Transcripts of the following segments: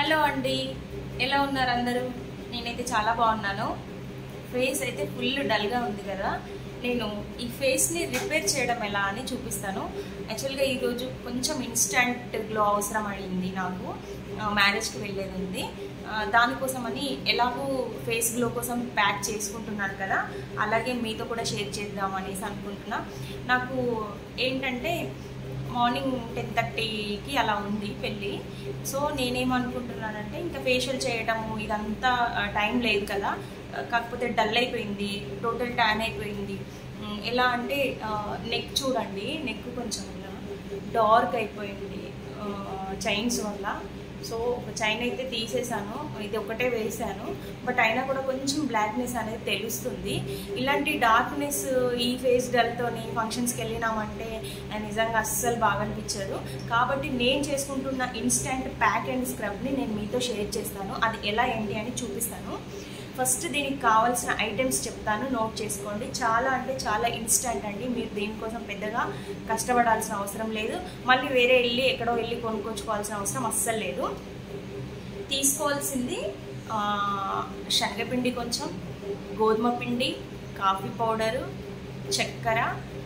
hello అండి ఎలా ఉన్నారు అందరూ నేనైతే చాలా బాగున్నాను ఫేస్ అయితే ఫుల్ డల్గా ఉంది కదా నేను ఈ ఫేస్ని రిపేర్ చేయడం ఎలా అని చూపిస్తాను యాక్చువల్గా ఈరోజు కొంచెం ఇన్స్టంట్ గ్లో అవసరం అయింది నాకు మ్యారేజ్కి వెళ్ళేది ఉంది ఆ, దానికోసమని ఎలాగూ ఫేస్ గ్లో కోసం ప్యాక్ చేసుకుంటున్నాను కదా అలాగే మీతో కూడా షేర్ చేద్దాం అనేసి అనుకుంటున్నా నాకు ఏంటంటే మార్నింగ్ టెన్ థర్టీకి అలా ఉంది పెళ్ళి సో నేనేమనుకుంటున్నానంటే ఇంకా ఫేషియల్ చేయడము ఇదంతా టైం లేదు కదా ఆ, కాకపోతే డల్ అయిపోయింది టోటల్ ట్యాన్ అయిపోయింది ఉమ్, ఎలా అంటే నెక్ చూడండి నెక్ కొంచెం ఇలా డార్క్ అయిపోయింది చైన్స్ వల్ల సో ఒక చైన్ అయితే తీసేసాను ఇది ఒకటే వేసాను బట్ అయినా కూడా కొంచెం బ్లాక్నెస్ అనేది తెలుస్తుంది ఇలాంటి డార్క్నెస్ ఈ ఫేస్ డల్తోని ఫంక్షన్స్కి వెళ్ళినామంటే ఆ, నిజంగా అస్సలు బాగా అనిపించదు కాబట్టి నేను చేసుకుంటున్న ఇన్స్టెంట్ ప్యాక్ అండ్ స్క్రబ్ని నేను మీతో షేర్ చేస్తాను అది ఎలా ఏంటి అని చూపిస్తాను ఫస్ట్ దీనికి కావాల్సిన ఐటమ్స్ చెప్తాను నోట్ చేసుకోండి చాలా అంటే చాలా ఇన్స్టెంట్ అండి మీరు దీనికోసం పెద్దగా కష్టపడాల్సిన అవసరం లేదు మళ్ళీ వేరే వెళ్ళి ఎక్కడో వెళ్ళి కొనుక్కొచ్చుకోవాల్సిన అవసరం అస్సలు లేదు తీసుకోవాల్సింది ఆ, శనగపిండి కొంచెం గోధుమ పిండి కాఫీ పౌడరు చక్కెర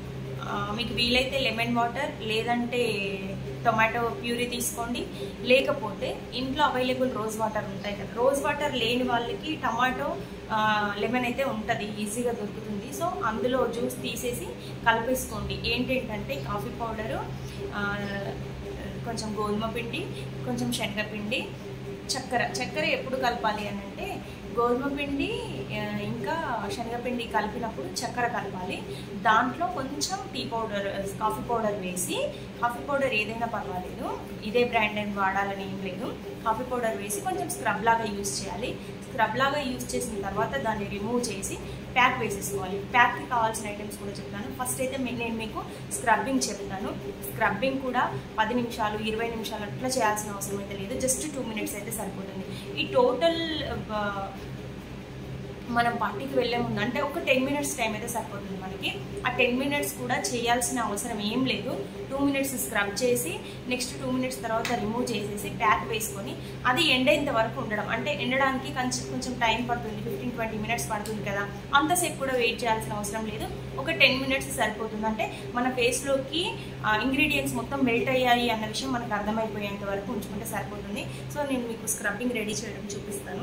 ఆ, మీకు వీలైతే లెమన్ వాటర్ లేదంటే టొమాటో ప్యూరీ తీసుకోండి లేకపోతే ఇంట్లో అవైలబుల్ రోజ్ వాటర్ ఉంటాయి కదా రోజ్ వాటర్ లేని వాళ్ళకి టమాటో లెమన్ అయితే ఉంటుంది ఈజీగా దొరుకుతుంది సో అందులో జ్యూస్ తీసేసి కలిపేసుకోండి ఏంటంటే కాఫీ పౌడరు ఆ, కొంచెం గోధుమ పిండి కొంచెం శనగపిండి చక్కెర చక్కెర ఎప్పుడు కలపాలి అని అంటే గోధుమ పిండి ఆ, ఇంకా శనగపిండి కలిపినప్పుడు చక్కెర కలపాలి దాంట్లో కొంచెం టీ పౌడర్ కాఫీ పౌడర్ వేసి కాఫీ పౌడర్ ఏదైనా పర్వాలేదు ఇదే బ్రాండ్ అని వాడాలని ఏం లేదు కాఫీ పౌడర్ వేసి కొంచెం స్క్రబ్ లాగా యూస్ చేయాలి స్క్రబ్ లాగా యూస్ చేసిన తర్వాత దాన్ని రిమూవ్ చేసి ప్యాక్ వేసేసుకోవాలి ప్యాక్కి కావాల్సిన ఐటమ్స్ కూడా చెప్తాను ఫస్ట్ అయితే మీ- నేను మీకు స్క్రబ్బింగ్ చెప్తాను స్క్రబ్బింగ్ కూడా పది నిమిషాలు ఇరవై నిమిషాలు అట్లా చేయాల్సిన అవసరం అయితే లేదు జస్ట్ టూ మినిట్స్ అయితే సరిపోతుంది ఈ టోటల్ మనం పార్టీకి వెళ్ళే ముందు అంటే ఒక టెన్ మినిట్స్ టైం అయితే సరిపోతుంది మనకి ఆ టెన్ మినిట్స్ కూడా చేయాల్సిన అవసరం ఏం లేదు టూ మినిట్స్ స్క్రబ్ చేసి నెక్స్ట్ టూ మినిట్స్ తర్వాత రిమూవ్ చేసేసి ప్యాక్ వేసుకొని అది ఎండేంత వరకు ఉండడం అంటే ఎండడానికి కొంచెం కొంచెం టైం పడుతుంది ఫిఫ్టీన్ ట్వంటీ మినిట్స్ పడుతుంది కదా అంతసేపు కూడా వెయిట్ చేయాల్సిన అవసరం లేదు ఒక టెన్ మినిట్స్ సరిపోతుంది అంటే మన ఫేస్లోకి ఇంగ్రీడియంట్స్ మొత్తం మెల్ట్ అయ్యాయి అన్న విషయం మనకు అర్థమైపోయేంత వరకు ఉంచుకుంటే సరిపోతుంది సో నేను మీకు స్క్రబ్బింగ్ రెడీ చేయడం చూపిస్తాను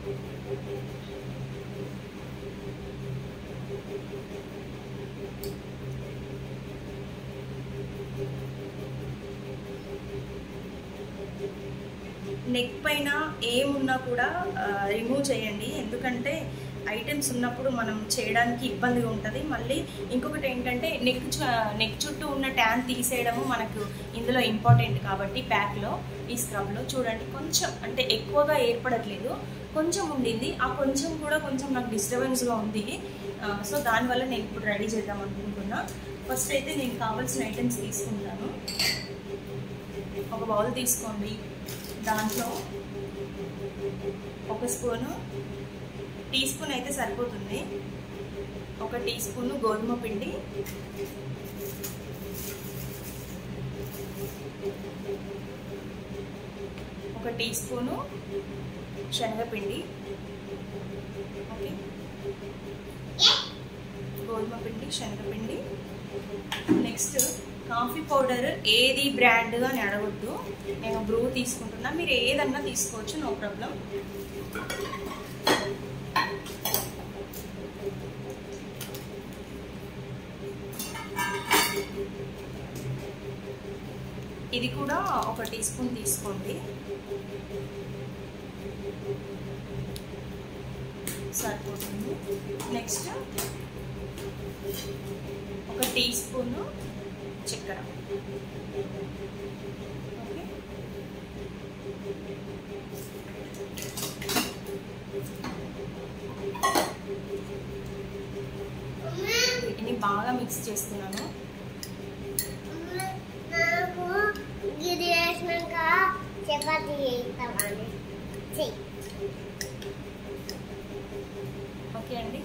నెక్ పైన ఏమున్నా కూడా రిమూవ్ చేయండి ఎందుకంటే ఐటమ్స్ ఉన్నప్పుడు మనం చేయడానికి ఇబ్బందిగా ఉంటుంది మళ్ళీ ఇంకొకటి ఏంటంటే నెక్ నెక్ చుట్టూ ఉన్న ట్యాన్ తీసేయడము మనకు ఇందులో ఇంపార్టెంట్ కాబట్టి ప్యాక్లో ఈ స్క్రబ్లో చూడండి కొంచెం అంటే ఎక్కువగా ఏర్పడట్లేదు కొంచెం ఉండింది ఆ కొంచెం కూడా కొంచెం నాకు డిస్టర్బెన్స్గా ఉంది ఆ, సో దానివల్ల నేను ఇప్పుడు రెడీ చేద్దాం అనుకుంటున్నా ఫస్ట్ అయితే నేను కావాల్సిన ఐటమ్స్ తీసుకుంటాను ఒక బౌల్ తీసుకోండి దాంట్లో ఒక స్పూను టీ స్పూన్ అయితే సరిపోతుంది ఒక టీ స్పూను గోధుమ పిండి ఒక టీ స్పూను శనగపిండి ఓకే గోధుమ పిండి శనగపిండి నెక్స్ట్ కాఫీ పౌడర్ ఏది బ్రాండ్ అని అడగొద్దు నేను బ్రూ తీసుకుంటున్నా మీరు ఏదన్నా తీసుకోవచ్చు నో ప్రాబ్లం ఇది కూడా ఒక టీ స్పూన్ తీసుకోండి సరిపోతుంది నెక్స్ట్ ఒక టీ స్పూను చక్కెర ఓకే వీటిని బాగా మిక్స్ చేస్తున్నాను నాకు ఇది వేసినాక చపాతి చేస్తామని చెయ్యి ఓకే అండి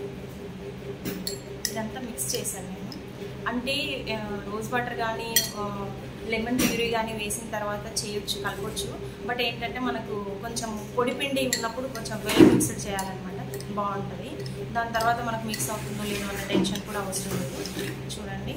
ఇదంతా మిక్స్ చేశాను నేను అంటే ఆ, రోజ్ వాటర్ కానీ ఆ, లెమన్ ప్యూరీ కానీ వేసిన తర్వాత చేయొచ్చు కలపొచ్చు బట్ ఏంటంటే మనకు కొంచెం పొడి పిండి ఉన్నప్పుడు కొంచెం వెల్ మిక్స్డ్ చేయాలన్నమాట బాగుంటుంది దాని తర్వాత మనకు మిక్స్ అవుతుందో లేదో అన్న టెన్షన్ కూడా అవసరం లేదు చూడండి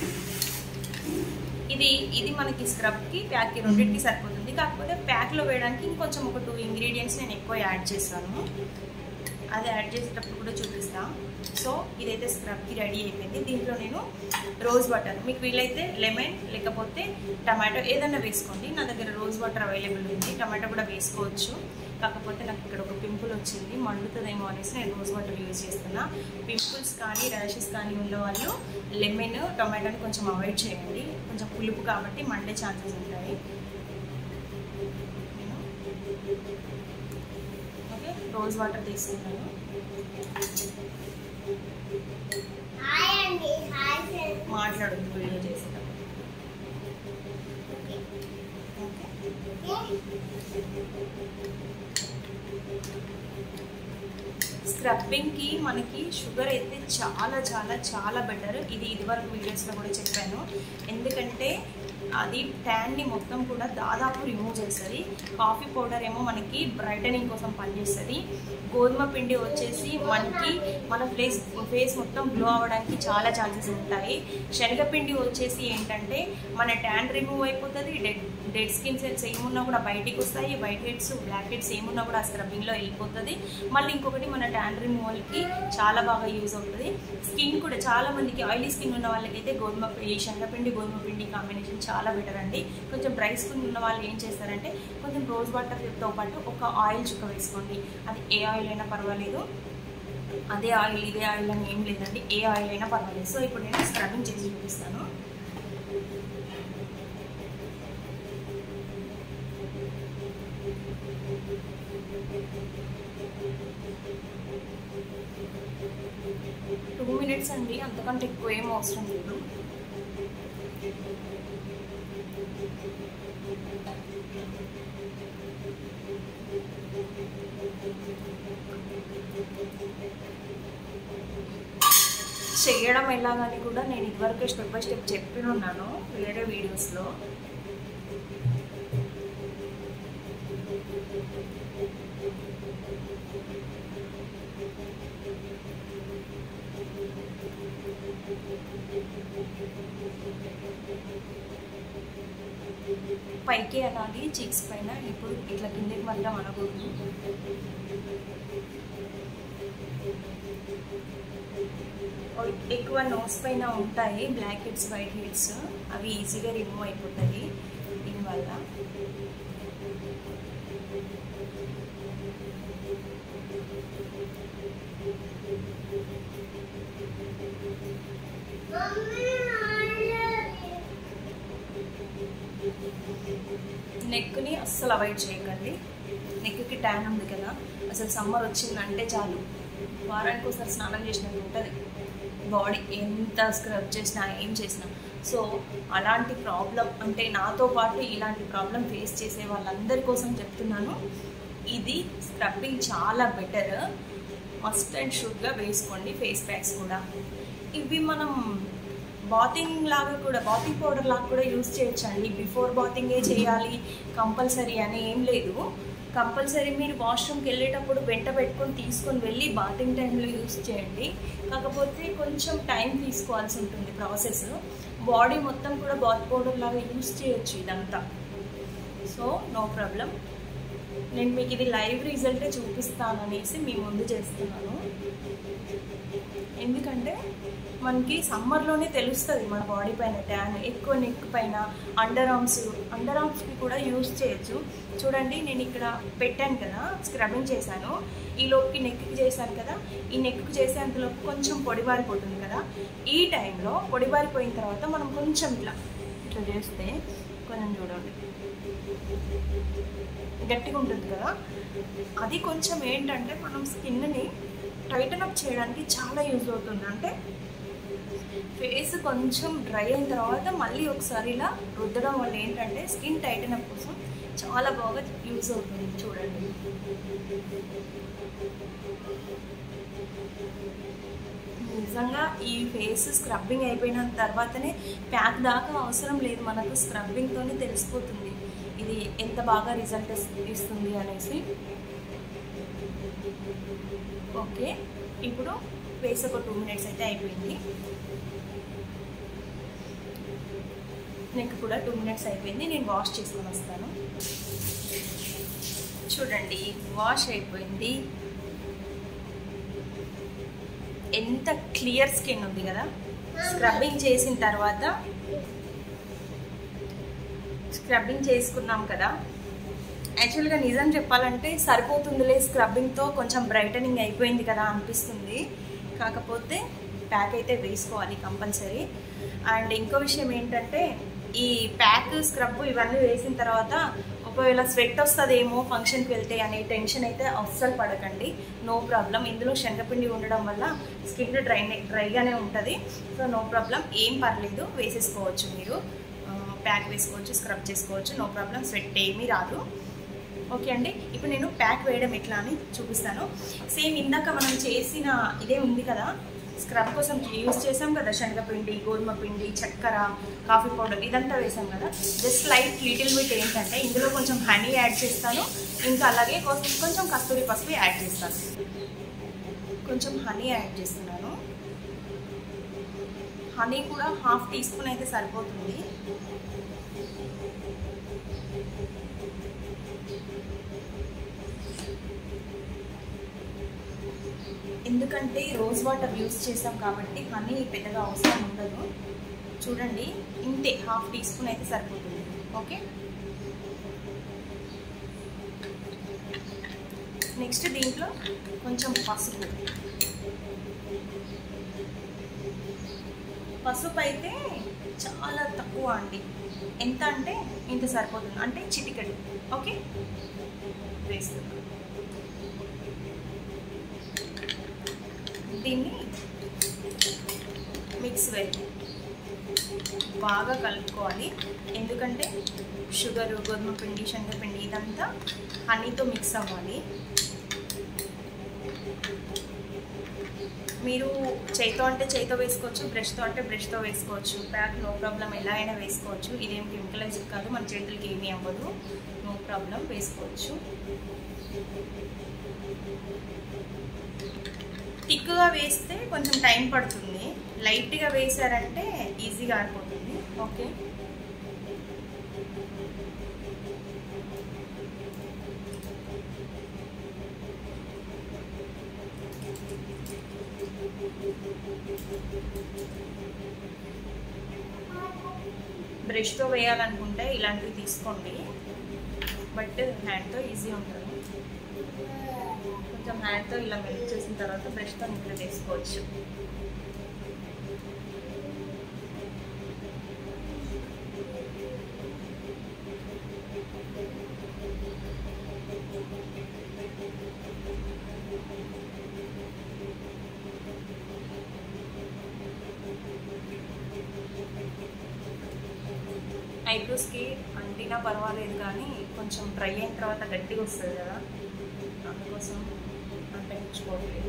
ఇది ఇది మనకి స్క్రబ్కి ప్యాక్కి రెండింటికి సరిపోతుంది కాకపోతే ప్యాక్లో వేయడానికి ఇంకొంచెం ఒక టూ ఇంగ్రీడియంట్స్ నేను ఎక్కువ యాడ్ చేస్తాను అది యాడ్ చేసేటప్పుడు కూడా చూపిస్తా సో ఇదైతే స్క్రబ్కి రెడీ అయిపోయింది దీంట్లో నేను రోజ్ వాటర్ మీకు వీలైతే లెమన్ లేకపోతే టమాటో ఏదైనా వేసుకోండి నా దగ్గర రోజ్ వాటర్ అవైలబుల్ ఉంది టమాటో కూడా వేసుకోవచ్చు కాకపోతే నాకు ఇక్కడ ఒక పింపుల్ వచ్చింది మండుతుందేమో అనేసి నేను రోజ్ వాటర్ యూజ్ చేస్తున్నా పింపుల్స్ కానీ ర్యాషెస్ కానీ ఉన్న వాళ్ళు లెమన్ టొమాటోని కొంచెం అవాయిడ్ చేయండి కొంచెం పులుపు కాబట్టి మండే ఛాన్సెస్ ఉంటాయి నేను ఓకే రోజ్ వాటర్ తీసుకున్నాను హాయ్ అండి హాయ్ ఫ్రెండ్స్ మాట్లాడుతుంది వీడియో చేసేటప్పుడు ఓకే స్క్రబ్బింగ్కి మనకి షుగర్ అయితే చాలా చాలా చాలా బెటర్ ఇది ఇదివరకు వీడియోస్లో కూడా చెప్పాను ఎందుకంటే అది ట్యాన్ని మొత్తం కూడా దాదాపు రిమూవ్ చేస్తుంది కాఫీ పౌడర్ ఏమో మనకి బ్రైటనింగ్ కోసం పనిచేస్తుంది గోధుమ పిండి వచ్చేసి మనకి మన ఫేస్ ఫేస్ మొత్తం గ్లో అవ్వడానికి చాలా ఛాన్సెస్ ఉంటాయి శనగపిండి వచ్చేసి ఏంటంటే మన ట్యాన్ రిమూవ్ అయిపోతుంది డెడ్ డెడ్ స్కిన్ సెల్స్ ఏమున్నా కూడా బయటికి వస్తాయి వైట్ హెడ్స్ బ్లాక్ హెడ్స్ ఏమున్నా కూడా స్క్రబ్బింగ్లో వెళ్ళిపోతుంది మళ్ళీ ఇంకొకటి మన ట్యాన్ రిమూవల్కి చాలా బాగా యూజ్ అవుతుంది స్కిన్ కూడా చాలా మందికి ఆయిలీ స్కిన్ ఉన్న వాళ్ళకైతే గోధుమ ఈ శనగపిండి గోధుమ పిండి కాంబినేషన్ చాలా బెటర్ అండి కొంచెం డ్రై స్కిన్ ఉన్న వాళ్ళు ఏం చేస్తారంటే కొంచెం రోజ్ వాటర్తో పాటు ఒక ఆయిల్ చుక్క వేసుకోండి అది ఏ ఆయిల్ అయినా పర్వాలేదు అదే ఆయిల్ ఇదే ఆయిల్ అని ఏం లేదండి ఏ ఆయిల్ అయినా పర్వాలేదు సో ఇప్పుడు నేను స్క్రబ్బింగ్ చేసి చూపిస్తాను టూ మినిట్స్ అండి అంతకంటే ఎక్కువ ఏం అవసరం లేదు చేయడం ఎలాగని కూడా నేను ఇదివరకు స్టెప్ బై స్టెప్ చెప్పిన ఉన్నాను వేరే వీడియోస్లో పైకి అనాలి చీక్స్ పైన ఇప్పుడు ఇట్లా కిందకి మాత్రం అనకూడదు ఎక్కువ నోస్ పైన ఉంటాయి బ్లాక్ హెడ్స్ వైట్ హెడ్స్ అవి ఈజీగా రిమూవ్ అయిపోతాయి దీనివల్ల మమ్మీ ఆయిల్ నెక్ని అస్సలు అవాయిడ్ చేయకండి నెక్కి ట్యాన్ ఉంది కదా అసలు సమ్మర్ వచ్చిందంటే చాలు వారానికి ఒకసారి స్నానం చేసినట్టు ఉంటుంది బాడీ ఎంత స్క్రబ్ చేసినా ఏం చేసినా సో అలాంటి ప్రాబ్లం అంటే నాతో పాటు ఇలాంటి ప్రాబ్లం ఫేస్ చేసే వాళ్ళందరి కోసం చెప్తున్నాను ఇది స్క్రబ్బింగ్ చాలా బెటర్ మస్ట్ అండ్ షుడ్గా వేసుకోండి ఫేస్ ప్యాక్స్ కూడా ఇవి మనం బాతింగ్ లాగా కూడా బాతింగ్ పౌడర్ లాగా కూడా యూస్ చేయొచ్చండి బిఫోర్ బాతింగే చేయాలి కంపల్సరీ అని ఏం లేదు కంపల్సరీ మీరు వాష్రూమ్కి వెళ్ళేటప్పుడు వెంట పెట్టుకొని తీసుకొని వెళ్ళి బాతింగ్ టైంలో యూస్ చేయండి కాకపోతే కొంచెం టైం తీసుకోవాల్సి ఉంటుంది ప్రాసెస్ బాడీ మొత్తం కూడా బాత్ పౌడర్ లాగా యూస్ చేయొచ్చు ఇదంతా సో నో ప్రాబ్లం నేను మీకు ఇది లైవ్ రిజల్టే చూపిస్తాను అనేసి మీ ముందు చేస్తున్నాను ఎందుకంటే మనకి సమ్మర్లోనే తెలుస్తుంది మన బాడీ పైన ట్యాన్ ఎక్కువ నెక్ పైన అండర్ ఆర్మ్స్ అండర్ ఆర్మ్స్కి కూడా యూజ్ చేయొచ్చు చూడండి నేను ఇక్కడ పెట్టాను కదా స్క్రబ్బింగ్ చేశాను ఈ లోపుకి నెక్కి చేశాను కదా ఈ నెక్కి చేసేంతలోపు కొంచెం పొడిబారిపోతుంది కదా ఈ టైంలో పొడిబారిపోయిన తర్వాత మనం కొంచెం ఇట్లా ఇట్లా చేస్తే కొంచెం చూడండి గట్టిగా ఉంటుంది కదా అది కొంచెం ఏంటంటే మనం స్కిన్ని టైటన్ అప్ చేయడానికి చాలా యూజ్ అవుతుంది అంటే ఫేస్ కొంచెం డ్రై అయిన తర్వాత మళ్ళీ ఒకసారి ఇలా రుద్దడం వల్ల ఏంటంటే స్కిన్ టైటన్ అప్ కోసం చాలా బాగా యూజ్ అవుతుంది చూడండి నిజంగా ఈ ఫేస్ స్క్రబ్బింగ్ అయిపోయిన తర్వాతనే ప్యాక్ దాకా అవసరం లేదు మనకు స్క్రబ్బింగ్తోనే తెలిసిపోతుంది ఇది ఎంత బాగా రిజల్ట్ ఇస్తుంది అనేసి ఓకే ఇప్పుడు ఫేస్ ఒక టూ మినిట్స్ అయితే అయిపోయింది నెక్ కూడా టూ మినిట్స్ అయిపోయింది నేను వాష్ చేసుకొని వస్తాను చూడండి వాష్ అయిపోయింది ఎంత క్లియర్ స్కిన్ ఉంది కదా స్క్రబ్బింగ్ చేసిన తర్వాత స్క్రబ్బింగ్ చేసుకున్నాం కదా యాక్చువల్గా నిజం చెప్పాలంటే సరిపోతుందిలే స్క్రబ్బింగ్తో కొంచెం బ్రైటనింగ్ అయిపోయింది కదా అనిపిస్తుంది కాకపోతే ప్యాక్ అయితే వేసుకోవాలి కంపల్సరీ అండ్ ఇంకో విషయం ఏంటంటే ఈ ప్యాక్ స్క్రబ్ ఇవన్నీ వేసిన తర్వాత ఒకవేళ స్వెట్ వస్తుందేమో ఫంక్షన్కి వెళ్తే అనే టెన్షన్ అయితే అస్సలు పడకండి నో ప్రాబ్లం ఇందులో శనగపిండి ఉండడం వల్ల స్కిన్ డ్రై డ్రైగానే ఉంటుంది సో నో ప్రాబ్లం ఏం పర్లేదు వేసేసుకోవచ్చు మీరు ప్యాక్ వేసుకోవచ్చు స్క్రబ్ చేసుకోవచ్చు నో ప్రాబ్లం స్వెట్ ఏమీ రాదు ఓకే అండి ఇప్పుడు నేను ప్యాక్ వేయడం ఎట్లా అని చూపిస్తాను సేమ్ ఇందాక మనం చేసిన ఇదే ఉంది కదా స్క్రబ్ కోసం యూస్ చేసాం కదా శనగపిండి గోధుమ పిండి చక్కెర కాఫీ పౌడర్ ఇదంతా వేసాం కదా జస్ట్ లైట్ లిటిల్ బిట్ ఏంటంటే ఇందులో కొంచెం హనీ యాడ్ చేస్తాను ఇంకా అలాగే కొంచెం కొంచెం కస్తూరి పసుపు యాడ్ చేస్తాను కొంచెం హనీ యాడ్ చేస్తున్నాను హనీ కూడా హాఫ్ టీ స్పూన్ అయితే సరిపోతుంది ఎందుకంటే రోజ్ వాటర్ యూస్ చేసాం కాబట్టి హనీ పెద్దగా అవసరం ఉండదు చూడండి ఇంతే హాఫ్ టీ స్పూన్ అయితే సరిపోతుంది ఓకే నెక్స్ట్ దీంట్లో కొంచెం పసుపు పసుపు అయితే చాలా తక్కువ అండి ఎంత అంటే ఇంత సరిపోతుంది అంటే చిటికెడు ఓకే వేస్తున్నాం దీన్ని మిక్స్ వెల్ బాగా కలుపుకోవాలి ఎందుకంటే షుగర్ గోధుమ పిండి శనగపిండి ఇదంతా హనీతో మిక్స్ అవ్వాలి మీరు చేయితో అంటే చేయితో వేసుకోవచ్చు బ్రష్తో అంటే బ్రష్తో వేసుకోవచ్చు ప్యాక్ నో ప్రాబ్లం ఎలా అయినా వేసుకోవచ్చు ఇదేం కెమికలైజ్ కాదు మన చేతులకి ఏమీ అవ్వదు నో ప్రాబ్లం వేసుకోవచ్చు థిక్గా వేస్తే కొంచెం టైం పడుతుంది లైట్గా వేసారంటే ఈజీగా ఆరిపోతుంది ఓకే బ్రష్తో వేయాలనుకుంటే ఇలాంటివి తీసుకోండి బట్ హ్యాండ్తో ఈజీ ఉంటుంది కొంచెం హ్యాండ్తో ఇలా మెల్ట్ చేసిన తర్వాత బ్రష్తో ఇట్లా తీసుకోవచ్చు ఐబ్రోస్కి అంటినా పర్వాలేదు కానీ కొంచెం డ్రై అయిన తర్వాత గట్టిగా వస్తుంది కదా అందుకోసం అంటించుకోవట్లేదు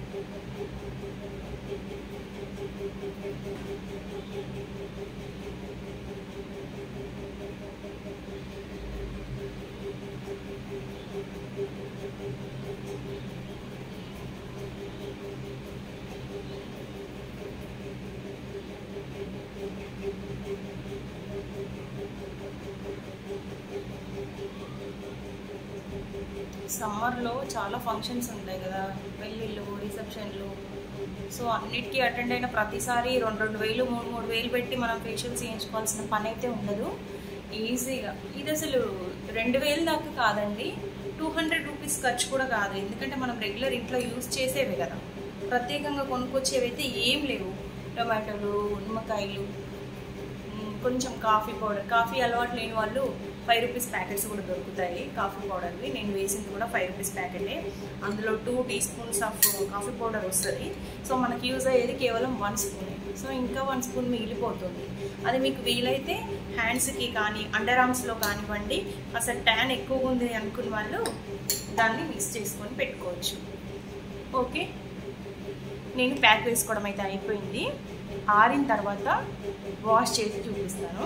సమ్మర్లో చాలా ఫంక్షన్స్ ఉంటాయి కదా పెళ్ళిళ్ళు రిసెప్షన్లు సో అన్నిటికీ అటెండ్ అయిన ప్రతిసారి రెండు రెండు వేలు మూడు మూడు వేలు పెట్టి మనం ఫేషియల్స్ చేయించుకోవాల్సిన పని అయితే ఉండదు ఈజీగా ఇది అసలు రెండు వేలు దాకా కాదండి టూ హండ్రెడ్ రూపీస్ ఖర్చు కూడా కాదు ఎందుకంటే మనం రెగ్యులర్ ఇంట్లో యూస్ చేసేవి కదా ప్రత్యేకంగా కొనుక్కొచ్చేవి అయితే ఏం లేవు టొమాటోలు నిమ్మకాయలు మ్, కొంచెం కాఫీ పౌడర్ కాఫీ అలవాటు లేని వాళ్ళు ఫైవ్ రూపీస్ ప్యాకెట్స్ కూడా దొరుకుతాయి కాఫీ పౌడర్వి నేను వేసింది కూడా ఫైవ్ రూపీస్ ప్యాకెటే అందులో two teaspoons of coffee powder వస్తుంది సో మనకి యూజ్ అయ్యేది కేవలం వన్ స్పూనే సో ఇంకా వన్ స్పూన్ మిగిలిపోతుంది అది మీకు వీలైతే హ్యాండ్స్కి కానీ అండర్ ఆర్మ్స్లో కానివ్వండి అసలు ట్యాన్ ఎక్కువగా ఉంది అనుకున్న వాళ్ళు దాన్ని మిక్స్ చేసుకొని పెట్టుకోవచ్చు ఓకే నేను ప్యాక్ వేసుకోవడం అయితే అయిపోయింది ఆరిన తర్వాత వాష్ చేసి చూపిస్తాను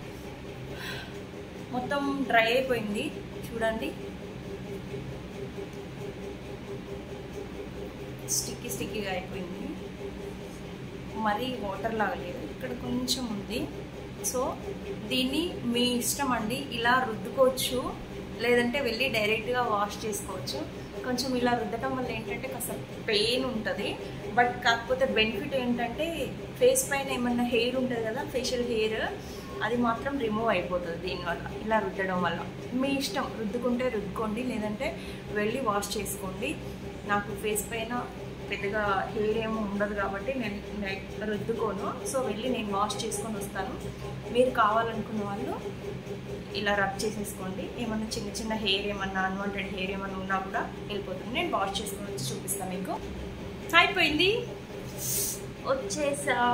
మొత్తం డ్రై అయిపోయింది చూడండి స్టిక్కీ స్టిక్కీగా అయిపోయింది మరీ వాటర్ లాగా లేదు ఇక్కడ కొంచెం ఉంది సో దీన్ని మీ ఇష్టం అండి ఇలా రుద్దుకోవచ్చు లేదంటే వెళ్ళి డైరెక్ట్గా వాష్ చేసుకోవచ్చు కొంచెం ఇలా రుద్దటం వల్ల ఏంటంటే కాస్త పెయిన్ ఉంటుంది బట్ కాకపోతే బెనిఫిట్ ఏంటంటే ఫేస్ పైన ఏమన్నా హెయిర్ ఉంటుంది కదా ఫేషియల్ హెయిర్ అది మాత్రం రిమూవ్ అయిపోతుంది దీనివల్ల ఇలా రుద్దడం వల్ల మీ ఇష్టం రుద్దుకుంటే రుద్దుకోండి లేదంటే వెళ్ళి వాష్ చేసుకోండి నాకు ఫేస్ పైన పెద్దగా హెయిర్ ఏమో ఉండదు కాబట్టి నేను నేను రుద్దుకోను సో వెళ్ళి నేను వాష్ చేసుకొని వస్తాను మీరు కావాలనుకున్న వాళ్ళు ఇలా రబ్ చేసేసుకోండి ఏమన్నా చిన్న చిన్న హెయిర్ ఏమన్నా అన్వాంటెడ్ హెయిర్ ఏమన్నా ఉన్నా కూడా వెళ్ళిపోతుంది నేను వాష్ చేసుకొని వచ్చి చూపిస్తాను మీకు అయిపోయింది వచ్చేసా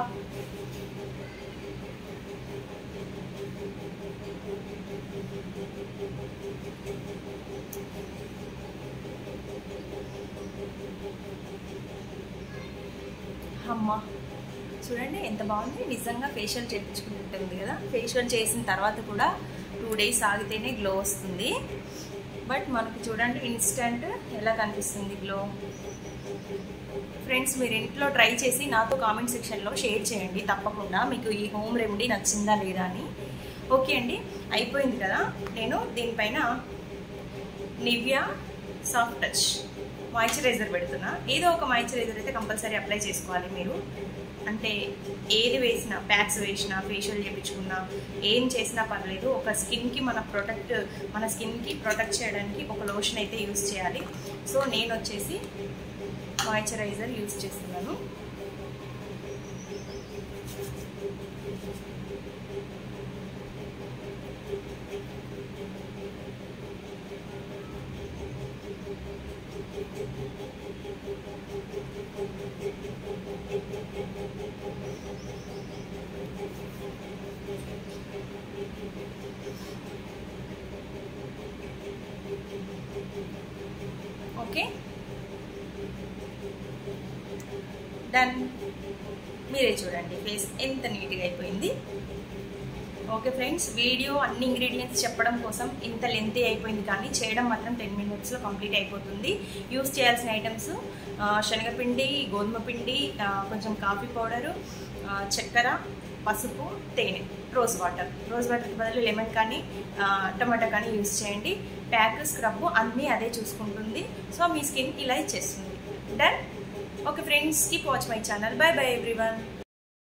అమ్మ చూడండి ఎంత బాగుంది నిజంగా ఫేషియల్ చేయించుకుంటుంది కదా ఫేషియల్ చేసిన తర్వాత కూడా టూ డేస్ ఆగితేనే గ్లో వస్తుంది బట్ మనకు చూడండి ఇన్స్టెంట్ ఎలా కనిపిస్తుంది గ్లో ఫ్రెండ్స్ మీరు ఇంట్లో ట్రై చేసి నాతో కామెంట్ సెక్షన్లో షేర్ చేయండి తప్పకుండా మీకు ఈ హోమ్ రెమెడీ నచ్చిందా లేదా అని ఓకే అండి అయిపోయింది కదా నేను దీనిపైన నివ్యా సాఫ్ట్ టచ్ మాయిశ్చరైజర్ పెడుతున్నా ఏదో ఒక మాయిశ్చరైజర్ అయితే కంపల్సరీ అప్లై చేసుకోవాలి మీరు అంటే ఏది వేసినా ప్యాక్స్ వేసినా ఫేషియల్ చేయించుకున్నా ఏం చేసినా పర్లేదు ఒక స్కిన్కి మన ప్రొటెక్ట్ మన స్కిన్కి ప్రొటెక్ట్ చేయడానికి ఒక లోషన్ అయితే యూస్ చేయాలి సో నేను వచ్చేసి మాయిశ్చరైజర్ యూస్ చేస్తున్నాను ఓకే డన్ మీరే చూడండి ఫేస్ ఎంత నీట్గా అయిపోయింది ఓకే ఫ్రెండ్స్ వీడియో అన్ని ఇంగ్రీడియంట్స్ చెప్పడం కోసం ఇంత లెంతీ అయిపోయింది కానీ చేయడం మాత్రం టెన్ మినిట్స్లో కంప్లీట్ అయిపోతుంది యూస్ చేయాల్సిన ఐటమ్స్ శనగపిండి గోధుమ పిండి ఆ, కొంచెం కాఫీ పౌడరు ఆ, చక్కెర పసుపు తేనె రోజ్ వాటర్ రోజ్ వాటర్కి బదులు లెమన్ కానీ ఆ, టమాటా కానీ యూస్ చేయండి ప్యాక్ స్క్రబ్ అన్నీ అదే చూసుకుంటుంది సో మీ స్కిన్ ఇలా ఇచ్చేస్తుంది done okay friends keep watch my channel bye bye everyone